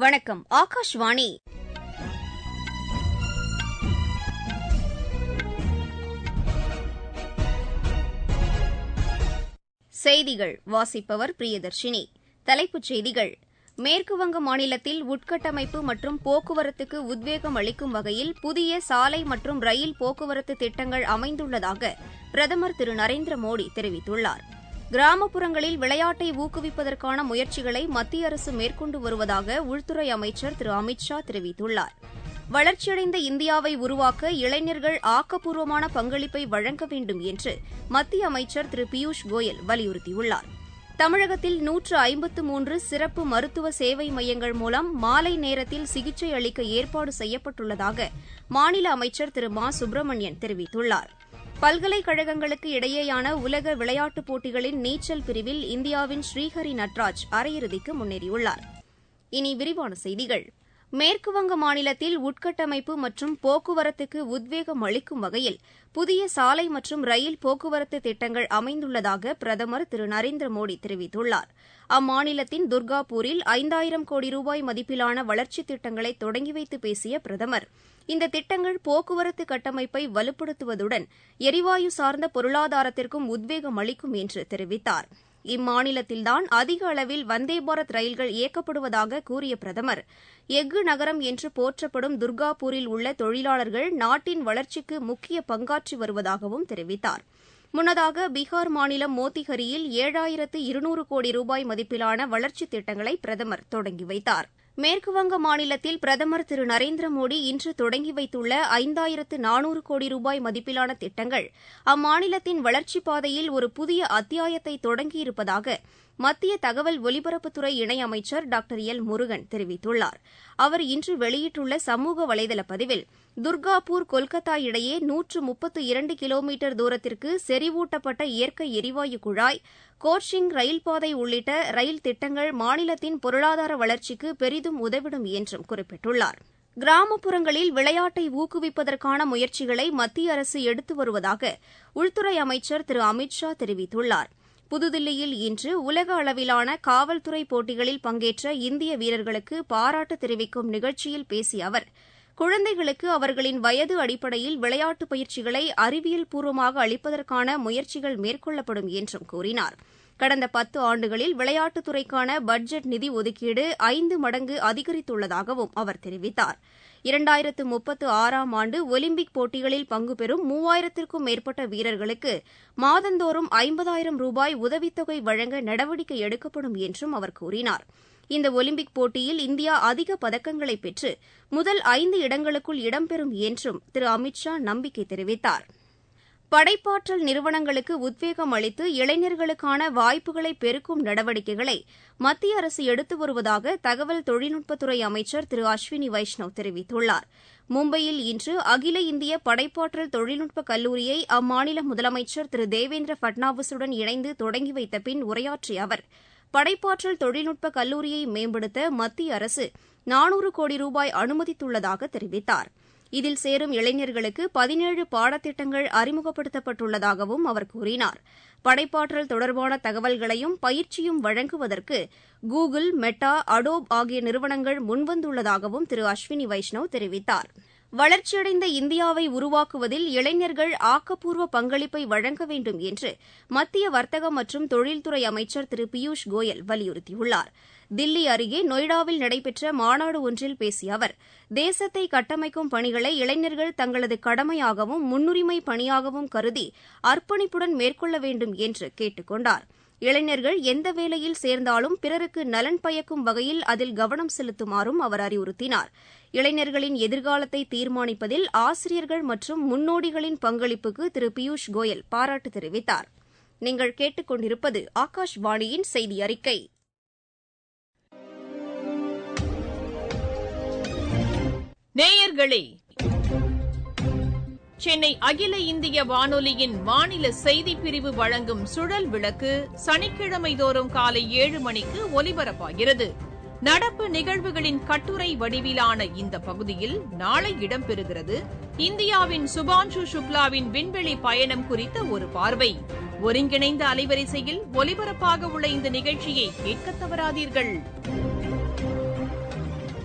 வணக்கம் ஆகாஷ்வாணி செய்திகள் வாசிப்பவர் பிரியதர்ஷினி தலைப்புச் செய்திகள் மேற்குவங்க மாநிலத்தில் உட்கட்டமைப்பு மற்றும் போக்குவரத்துக்கு உத்வேகம் அளிக்கும் வகையில் புதிய சாலை மற்றும் ரயில் போக்குவரத்து திட்டங்கள் அமைந்துள்ளதாக பிரதமர் திரு நரேந்திர மோடி தெரிவித்துள்ளார் கிராமப்புறங்களில் விளையாட்டை ஊக்குவிப்பதற்கான முயற்சிகளை மத்திய அரசு மேற்கொண்டு வருவதாக உள்துறை அமைச்சர் திரு அமித் ஷா தெரிவித்துள்ளார் வளர்ச்சியடைந்த இந்தியாவை உருவாக்க இளைஞர்கள் ஆக்கப்பூர்வமான பங்களிப்பை வழங்க வேண்டும் என்று மத்திய அமைச்சர் திரு பியூஷ் கோயல் வலியுறுத்தியுள்ளார் தமிழகத்தில் நூற்று ஐம்பத்து மூன்று சிறப்பு மருத்துவ சேவை மையங்கள் மூலம் மாலை நேரத்தில் சிகிச்சை அளிக்க ஏற்பாடு செய்யப்பட்டுள்ளதாக மாநில அமைச்சர் திரு மா சுப்பிரமணியன் தெரிவித்துள்ளார் பல்கலைக்கழகங்களுக்கு இடையேயான உலக விளையாட்டுப் போட்டிகளின் நீச்சல் பிரிவில் இந்தியாவின் ஸ்ரீஹரி நட்ராஜ் அரையிறுதிக்கு முன்னேறியுள்ளார் இனி விரிவான செய்திகள் மேற்குவங்க மாநிலத்தில் உட்கட்டமைப்பு மற்றும் போக்குவரத்துக்கு உத்வேகம் அளிக்கும் வகையில் புதிய சாலை மற்றும் ரயில் போக்குவரத்து திட்டங்கள் அமைந்துள்ளதாக பிரதமர் திரு நரேந்திர மோடி தெரிவித்துள்ளார் அம்மாநிலத்தின் துர்காபூரில் ஐந்தாயிரம் கோடி ரூபாய் மதிப்பிலான வளர்ச்சித் திட்டங்களை தொடங்கி வைத்து பேசிய பிரதமர் இந்த திட்டங்கள் போக்குவரத்து கட்டமைப்பை வலுப்படுத்துவதுடன் எரிவாயு சார்ந்த பொருளாதாரத்திற்கும் உத்வேகம் அளிக்கும் என்று தெரிவித்தார் இம்மாநிலத்தில்தான் அதிக அளவில் வந்தே பாரத் ரயில்கள் இயக்கப்படுவதாக கூறிய பிரதமர் எஃகு நகரம் என்று போற்றப்படும் துர்காபூரில் உள்ள தொழிலாளர்கள் நாட்டின் வளர்ச்சிக்கு முக்கிய பங்காற்றி வருவதாகவும் தெரிவித்தார் முன்னதாக பீகார் மாநிலம் மோத்திஹரியில் ஏழாயிரத்து இருநூறு கோடி ரூபாய் மதிப்பிலான வளர்ச்சித் திட்டங்களை பிரதமர் தொடங்கி வைத்தார் மேற்குவங்க மாநிலத்தில் பிரதமர் திரு நரேந்திர மோடி இன்று தொடங்கி வைத்துள்ள ஐந்தாயிரத்து நானூறு கோடி ரூபாய் மதிப்பிலான திட்டங்கள் அம்மாநிலத்தின் வளர்ச்சிப் பாதையில் ஒரு புதிய அத்தியாயத்தை தொடங்கியிருப்பதாக மத்திய தகவல் ஒலிபரப்புத்துறை இணையமைச்சர் டாக்டர் எல் முருகன் தெரிவித்துள்ளார் அவர் இன்று வெளியிட்டுள்ள சமூக வலைதள பதிவில் துர்காபூர் கொல்கத்தா இடையே நூற்று முப்பத்து இரண்டு கிலோமீட்டர் தூரத்திற்கு செறிவூட்டப்பட்ட இயற்கை எரிவாயு குழாய் கோர்ஷிங் ரயில் பாதை உள்ளிட்ட ரயில் திட்டங்கள் மாநிலத்தின் பொருளாதார வளர்ச்சிக்கு பெரிதும் உதவிடும் என்றும் குறிப்பிட்டுள்ளார் கிராமப்புறங்களில் விளையாட்டை ஊக்குவிப்பதற்கான முயற்சிகளை மத்திய அரசு எடுத்து வருவதாக உள்துறை அமைச்சர் திரு அமித் ஷா தெரிவித்துள்ளார் புதுதில்லியில் இன்று உலக அளவிலான காவல்துறை போட்டிகளில் பங்கேற்ற இந்திய வீரர்களுக்கு பாராட்டு தெரிவிக்கும் நிகழ்ச்சியில் பேசிய அவர் குழந்தைகளுக்கு அவர்களின் வயது அடிப்படையில் விளையாட்டு பயிற்சிகளை அறிவியல் பூர்வமாக அளிப்பதற்கான முயற்சிகள் மேற்கொள்ளப்படும் என்றும் கூறினார் கடந்த பத்து ஆண்டுகளில் விளையாட்டுத்துறைக்கான பட்ஜெட் நிதி ஒதுக்கீடு ஐந்து மடங்கு அதிகரித்துள்ளதாகவும் அவர் தெரிவித்தார் இரண்டாயிரத்து முப்பத்து ஆறாம் ஆண்டு ஒலிம்பிக் போட்டிகளில் பங்கு பெறும் மூவாயிரத்திற்கும் மேற்பட்ட வீரர்களுக்கு மாதந்தோறும் ஐம்பதாயிரம் ரூபாய் உதவித்தொகை வழங்க நடவடிக்கை எடுக்கப்படும் என்றும் அவர் கூறினார் இந்த ஒலிம்பிக் போட்டியில் இந்தியா அதிக பதக்கங்களை பெற்று முதல் ஐந்து இடங்களுக்குள் இடம்பெறும் என்றும் திரு அமித் ஷா நம்பிக்கை தெரிவித்தார் படைப்பாற்றல் நிறுவனங்களுக்கு உத்வேகம் அளித்து இளைஞர்களுக்கான வாய்ப்புகளை பெருக்கும் நடவடிக்கைகளை மத்திய அரசு எடுத்து வருவதாக தகவல் தொழில்நுட்பத்துறை அமைச்சர் திரு அஸ்வினி வைஷ்ணவ் தெரிவித்துள்ளார் மும்பையில் இன்று அகில இந்திய படைப்பாற்றல் தொழில்நுட்ப கல்லூரியை அம்மாநில முதலமைச்சர் திரு தேவேந்திர பட்னாவிஸுடன் இணைந்து தொடங்கி வைத்த பின் உரையாற்றிய அவர் படைப்பாற்றல் தொழில்நுட்ப கல்லூரியை மேம்படுத்த மத்திய அரசு நானூறு கோடி ரூபாய் அனுமதித்துள்ளதாக தெரிவித்தார் இதில் சேரும் இளைஞர்களுக்கு பதினேழு பாடத்திட்டங்கள் அறிமுகப்படுத்தப்பட்டுள்ளதாகவும் அவர் கூறினார் படைப்பாற்றல் தொடர்பான தகவல்களையும் பயிற்சியும் வழங்குவதற்கு கூகுள் மெட்டா அடோப் ஆகிய நிறுவனங்கள் முன்வந்துள்ளதாகவும் திரு அஸ்வினி வைஷ்ணவ் தெரிவித்தார் வளர்ச்சியடைந்த இந்தியாவை உருவாக்குவதில் இளைஞர்கள் ஆக்கப்பூர்வ பங்களிப்பை வழங்க வேண்டும் என்று மத்திய வர்த்தக மற்றும் தொழில்துறை அமைச்சர் திரு பியூஷ் கோயல் வலியுறுத்தியுள்ளார் தில்லி அருகே நொய்டாவில் நடைபெற்ற மாநாடு ஒன்றில் பேசிய அவர் தேசத்தை கட்டமைக்கும் பணிகளை இளைஞர்கள் தங்களது கடமையாகவும் முன்னுரிமை பணியாகவும் கருதி அர்ப்பணிப்புடன் மேற்கொள்ள வேண்டும் என்று கேட்டுக் கொண்டார் இளைஞர்கள் எந்த வேலையில் சேர்ந்தாலும் பிறருக்கு நலன் பயக்கும் வகையில் அதில் கவனம் செலுத்துமாறும் அவர் அறிவுறுத்தினார் இளைஞர்களின் எதிர்காலத்தை தீர்மானிப்பதில் ஆசிரியர்கள் மற்றும் முன்னோடிகளின் பங்களிப்புக்கு திரு பியூஷ் கோயல் பாராட்டு தெரிவித்தார் நீங்கள் கேட்டுக்கொண்டிருப்பது ஆகாஷ்வாணியின் செய்தி அறிக்கை நேயர்களே சென்னை அகில இந்திய வானொலியின் மாநில செய்திப் பிரிவு வழங்கும் சுழல் விளக்கு சனிக்கிழமை தோறும் காலை ஏழு மணிக்கு ஒலிபரப்பாகிறது நடப்பு நிகழ்வுகளின் கட்டுரை வடிவிலான இந்த பகுதியில் நாளை இடம்பெறுகிறது இந்தியாவின் சுபான்ஷு சுக்லாவின் விண்வெளி பயணம் குறித்த ஒரு பார்வை ஒருங்கிணைந்த அலைவரிசையில் ஒலிபரப்பாக உள்ள இந்த நிகழ்ச்சியை கேட்க தவறாதீர்கள்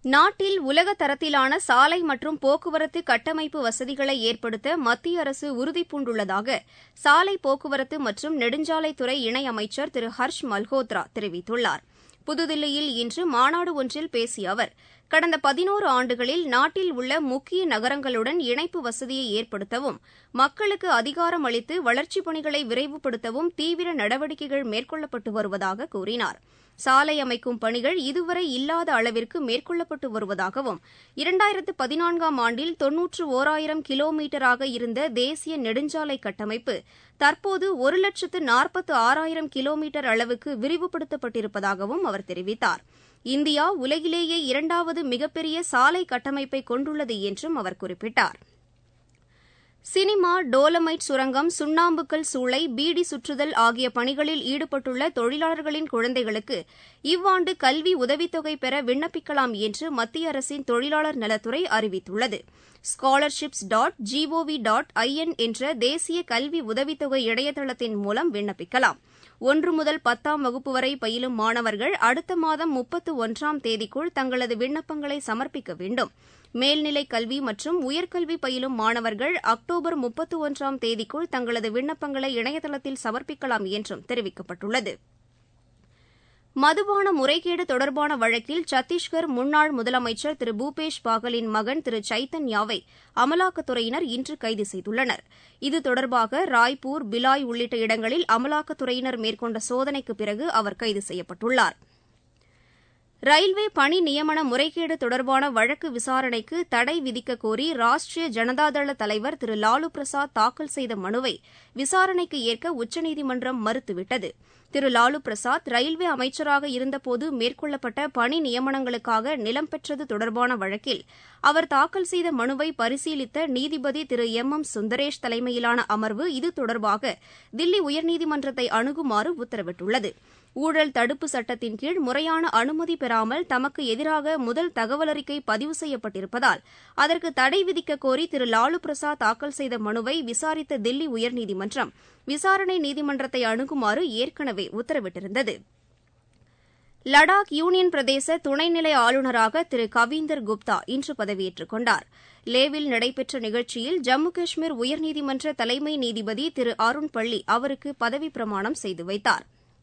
நாட்டில் உலக தரத்திலான சாலை மற்றும் போக்குவரத்து கட்டமைப்பு வசதிகளை ஏற்படுத்த மத்திய அரசு உறுதிபூண்டுள்ளதாக சாலை போக்குவரத்து மற்றும் நெடுஞ்சாலைத்துறை இணையமைச்சர் திரு ஹர்ஷ் மல்ஹோத்ரா தெரிவித்துள்ளார் புதுதில்லியில் இன்று மாநாடு ஒன்றில் பேசிய அவர் கடந்த பதினோரு ஆண்டுகளில் நாட்டில் உள்ள முக்கிய நகரங்களுடன் இணைப்பு வசதியை ஏற்படுத்தவும் மக்களுக்கு அதிகாரம் அளித்து வளர்ச்சிப் பணிகளை விரைவுபடுத்தவும் தீவிர நடவடிக்கைகள் மேற்கொள்ளப்பட்டு வருவதாக கூறினார் சாலை அமைக்கும் பணிகள் இதுவரை இல்லாத அளவிற்கு மேற்கொள்ளப்பட்டு வருவதாகவும் இரண்டாயிரத்து பதினான்காம் ஆண்டில் தொன்னூற்று ஓராயிரம் கிலோமீட்டராக இருந்த தேசிய நெடுஞ்சாலை கட்டமைப்பு தற்போது ஒரு லட்சத்து நாற்பத்து ஆறாயிரம் கிலோமீட்டர் அளவுக்கு விரிவுபடுத்தப்பட்டிருப்பதாகவும் அவர் தெரிவித்தார் இந்தியா உலகிலேயே இரண்டாவது மிகப்பெரிய சாலை கட்டமைப்பை கொண்டுள்ளது என்றும் அவர் குறிப்பிட்டார் சினிமா டோலமைட் சுரங்கம் சுண்ணாம்புக்கல் சூளை பீடி சுற்றுதல் ஆகிய பணிகளில் ஈடுபட்டுள்ள தொழிலாளர்களின் குழந்தைகளுக்கு இவ்வாண்டு கல்வி உதவித்தொகை பெற விண்ணப்பிக்கலாம் என்று மத்திய அரசின் தொழிலாளர் நலத்துறை அறிவித்துள்ளது scholarships dot G O V dot I N என்ற தேசிய கல்வி உதவித்தொகை இணையதளத்தின் மூலம் விண்ணப்பிக்கலாம் ஒன்று முதல் பத்தாம் வகுப்பு வரை பயிலும் மாணவர்கள் அடுத்த மாதம் முப்பத்து ஒன்றாம் தேதிக்குள் தங்களது விண்ணப்பங்களை சமர்ப்பிக்க வேண்டும் மேல்நிலை கல்வி மற்றும் உயர்கல்வி பயிலும் மாணவர்கள் அக்டோபர் முப்பத்து ஒன்றாம் தேதிக்குள் தங்களது விண்ணப்பங்களை இணையதளத்தில் சமர்ப்பிக்கலாம் என்றும் தெரிவிக்கப்பட்டுள்ளது மதுபான முறைகேடு தொடர்பான வழக்கில் சத்தீஸ்கர் முன்னாள் முதலமைச்சர் திரு பூபேஷ் பாகலின் மகன் திரு சைத்தன்யாவை அமலாக்கத்துறையினர் இன்று கைது செய்துள்ளனர் இது தொடர்பாக ராய்ப்பூர் பிலாய் உள்ளிட்ட இடங்களில் அமலாக்கத்துறையினர் மேற்கொண்ட சோதனைக்கு பிறகு அவர் கைது செய்யப்பட்டுள்ளார் ரயில்வே பணி நியமன முறைகேடு தொடர்பான வழக்கு விசாரணைக்கு தடை விதிக்க கோரி ராஷ்டிரிய ஜனதாதள தலைவர் திரு லாலு பிரசாத் தாக்கல் செய்த மனுவை விசாரணைக்கு ஏற்க உச்சநீதிமன்றம் மறுத்துவிட்டது திரு லாலு பிரசாத் ரயில்வே அமைச்சராக இருந்தபோது மேற்கொள்ளப்பட்ட பணி நியமனங்களுக்காக நிலம் பெற்றது தொடர்பான வழக்கில் அவர் தாக்கல் செய்த மனுவை பரிசீலித்த நீதிபதி திரு எம் எம் சுந்தரேஷ் தலைமையிலான அமர்வு இது தொடர்பாக தில்லி உயர்நீதிமன்றத்தை அணுகுமாறு உத்தரவிட்டுள்ளது ஊழல் தடுப்பு சட்டத்தின் கீழ் முறையான அனுமதி பெறாமல் தமக்கு எதிராக முதல் தகவல் அறிக்கை பதிவு செய்யப்பட்டிருப்பதால் அதற்கு தடை விதிக்க கோரி திரு லாலு பிரசாத் தாக்கல் செய்த மனுவை விசாரித்த தில்லி உயர்நீதிமன்றம் விசாரணை நீதிமன்றத்தை அணுகுமாறு ஏற்கனவே உத்தரவிட்டிருந்தது லடாக் யூனியன் பிரதேச துணைநிலை ஆளுநராக திரு கவீந்தர் குப்தா இன்று பதவியேற்றுக் கொண்டார் லேவில் நடைபெற்ற நிகழ்ச்சியில் ஜம்மு காஷ்மீர் உயர்நீதிமன்ற தலைமை நீதிபதி திரு அருண் பள்ளி அவருக்கு பதவிப் பிரமாணம் செய்து வைத்தார்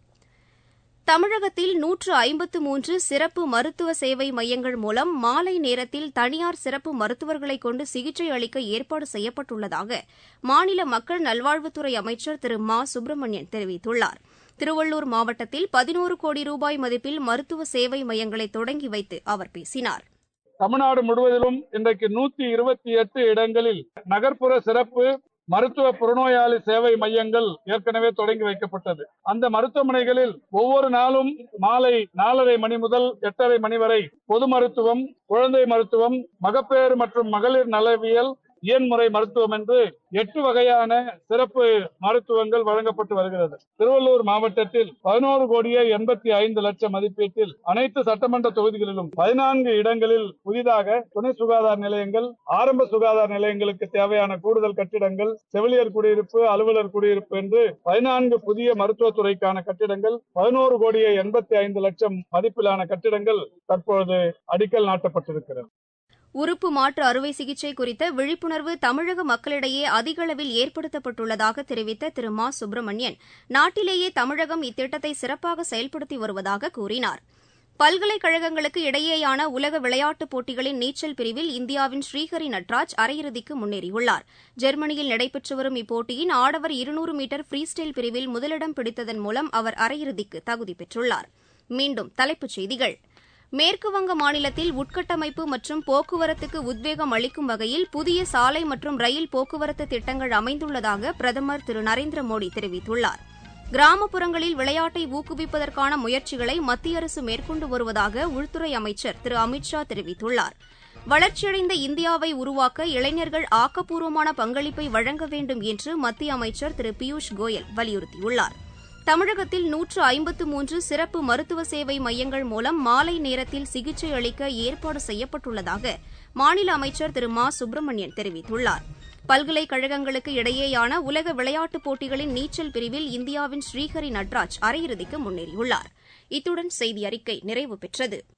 தமிழகத்தில் நூற்று ஐம்பத்து மூன்று சிறப்பு மருத்துவ சேவை மையங்கள் மூலம் மாலை நேரத்தில் தனியார் சிறப்பு மருத்துவர்களை கொண்டு சிகிச்சை அளிக்க ஏற்பாடு செய்யப்பட்டுள்ளதாக மாநில மக்கள் நல்வாழ்வுத்துறை அமைச்சர் திரு மா சுப்பிரமணியன் தெரிவித்துள்ளார் திருவள்ளூர் மாவட்டத்தில் பதினோரு கோடி ரூபாய் மதிப்பில் மருத்துவ சேவை மையங்களை தொடங்கி வைத்து அவர் பேசினார் தமிழ்நாடு முழுவதிலும் இன்றைக்கு நூத்தி இருபத்தி எட்டு இடங்களில் நகர்ப்புற சிறப்பு மருத்துவ புறநோயாளி சேவை மையங்கள் ஏற்கனவே தொடங்கி வைக்கப்பட்டது அந்த மருத்துவமனைகளில் ஒவ்வொரு நாளும் மாலை நாலரை மணி முதல் எட்டரை மணி வரை பொது மருத்துவம் குழந்தை மருத்துவம் மகப்பேறு மற்றும் மகளிர் நலவியல் இயன்முறை மருத்துவம் என்று எட்டு வகையான சிறப்பு மருத்துவங்கள் வழங்கப்பட்டு வருகிறது திருவள்ளூர் மாவட்டத்தில் பதினோரு கோடியே எண்பத்தி ஐந்து லட்சம் மதிப்பீட்டில் அனைத்து சட்டமன்ற தொகுதிகளிலும் பதினான்கு இடங்களில் புதிதாக துணை சுகாதார நிலையங்கள் ஆரம்ப சுகாதார நிலையங்களுக்கு தேவையான கூடுதல் கட்டிடங்கள் செவிலியர் குடியிருப்பு அலுவலர் குடியிருப்பு என்று பதினான்கு புதிய மருத்துவத்துறைக்கான கட்டிடங்கள் பதினோரு கோடியே எண்பத்தி ஐந்து லட்சம் மதிப்பிலான கட்டிடங்கள் தற்பொழுது அடிக்கல் நாட்டப்பட்டிருக்கிறது உறுப்பு மாற்று அறுவை சிகிச்சை குறித்த விழிப்புணர்வு தமிழக மக்களிடையே அதிக அளவில் ஏற்படுத்தப்பட்டுள்ளதாக தெரிவித்த திரு மா சுப்பிரமணியன் நாட்டிலேயே தமிழகம் இத்திட்டத்தை சிறப்பாக செயல்படுத்தி வருவதாக கூறினார் பல்கலைக்கழகங்களுக்கு இடையேயான உலக விளையாட்டுப் போட்டிகளின் நீச்சல் பிரிவில் இந்தியாவின் ஸ்ரீஹரி நட்ராஜ் அரையிறுதிக்கு முன்னேறியுள்ளார் ஜெர்மனியில் நடைபெற்று வரும் இப்போட்டியின் ஆடவர் இருநூறு மீட்டர் ஃப்ரீ ஸ்டைல் பிரிவில் முதலிடம் பிடித்ததன் மூலம் அவர் அரையிறுதிக்கு தகுதி பெற்றுள்ளார் மீண்டும் தலைப்புச் செய்திகள் மேற்குவங்க மாநிலத்தில் உட்கட்டமைப்பு மற்றும் போக்குவரத்துக்கு உத்வேகம் அளிக்கும் வகையில் புதிய சாலை மற்றும் ரயில் போக்குவரத்து திட்டங்கள் அமைந்துள்ளதாக பிரதமர் திரு நரேந்திர மோடி தெரிவித்துள்ளார் கிராமப்புறங்களில் விளையாட்டை ஊக்குவிப்பதற்கான முயற்சிகளை மத்திய அரசு மேற்கொண்டு வருவதாக உள்துறை அமைச்சர் திரு அமித் ஷா தெரிவித்துள்ளார் வளர்ச்சியடைந்த இந்தியாவை உருவாக்க இளைஞர்கள் ஆக்கப்பூர்வமான பங்களிப்பை வழங்க வேண்டும் என்று மத்திய அமைச்சர் திரு பியூஷ் கோயல் வலியுறுத்தியுள்ளார் தமிழகத்தில் நூற்று ஐம்பத்து மூன்று சிறப்பு மருத்துவ சேவை மையங்கள் மூலம் மாலை நேரத்தில் சிகிச்சை அளிக்க ஏற்பாடு செய்யப்பட்டுள்ளதாக மாநில அமைச்சர் திரு மா சுப்பிரமணியன் தெரிவித்துள்ளார் பல்கலைக்கழகங்களுக்கு இடையேயான உலக விளையாட்டுப் போட்டிகளின் நீச்சல் பிரிவில் இந்தியாவின் ஸ்ரீஹரி நட்ராஜ் அரையிறுதிக்கு முன்னேறியுள்ளார் இத்துடன் செய்தி அறிக்கை நிறைவு பெற்றது